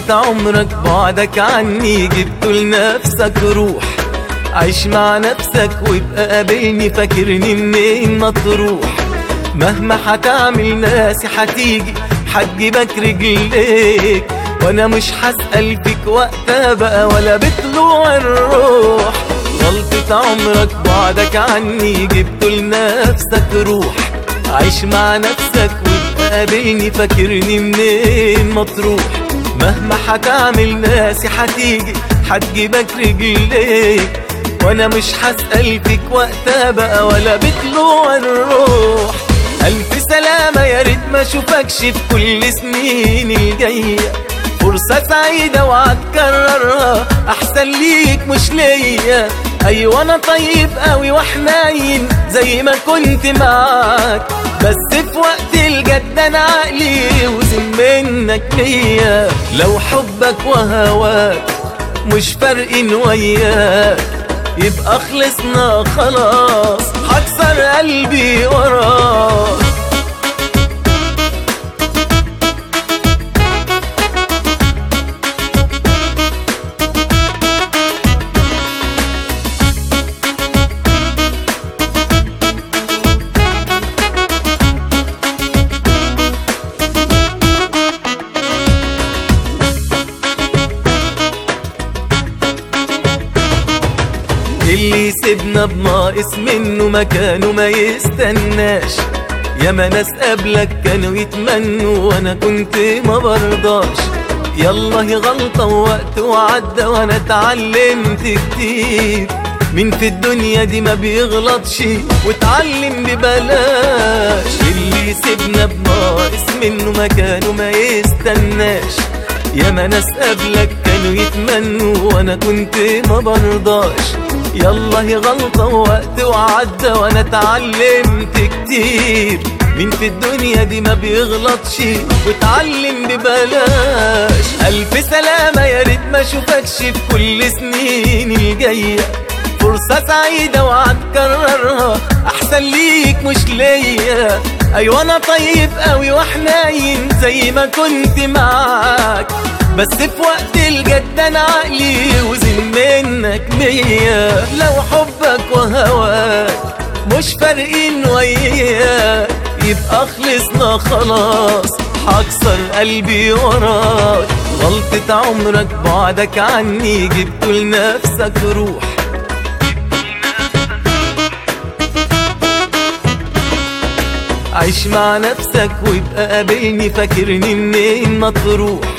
غلطة عمرك بعدك عني جبت لنفسك روح عيش مع نفسك وابقى قابلني فاكرني منين ما تروح مهما هتعمل ناسي هتيجي هتجيبك رجليك وانا مش هسأل فيك وقتها بقى ولا بطلوع الروح غلطة عمرك بعدك عني جبت لنفسك روح عيش مع نفسك وابقى قابلني فاكرني منين ما تروح مهما هتعمل ناسي هتيجي هتجيبك رجليك وانا مش هسأل فيك وقتها بقى ولا بطلوع الروح ألف سلامة يا ريت ما اشوفكش في كل سنين الجاية فرصة سعيدة وهتكررها أحسن ليك مش ليا أيوة أنا طيب قوي وحنين زي ما كنت معاك بس في وقت الجد أنا عقلي وزن منك ليا لو حبك وهواك مش فارقين وياك يبقى خلصنا خلاص هكسر قلبي وراك اللي يسيبنا بناقص منه مكانه ما يستناش ياما ناس قبلك كانوا يتمنوا وانا كنت ما برضاش يلا هي غلطة ووقت وعدى وانا اتعلمت كتير مين في الدنيا دي ما بيغلطش واتعلم ببلاش اللي يسيبنا بناقص منه مكانه ما يستناش ياما ناس قبلك كانوا يتمنوا وانا كنت ما برضاش يلا هي غلطة ووقت وعدى وانا اتعلمت كتير مين في الدنيا دي ما بيغلطش واتعلم ببلاش ألف سلامة يا ريت ما اشوفكش في كل سنين الجاية فرصة سعيدة وهتكررها أحسن ليك مش ليا أيوة أنا طيب قوي وحنين زي ما كنت معاك بس في وقت الجد أنا عقلي وزن منك مية لو حبك وهواك مش فارقين وياك يبقى خلصنا خلاص هكسر قلبي وراك غلطة عمرك بعدك عني جبت لنفسك روح عيش مع نفسك ويبقى قابلني فاكرني منين ما تروح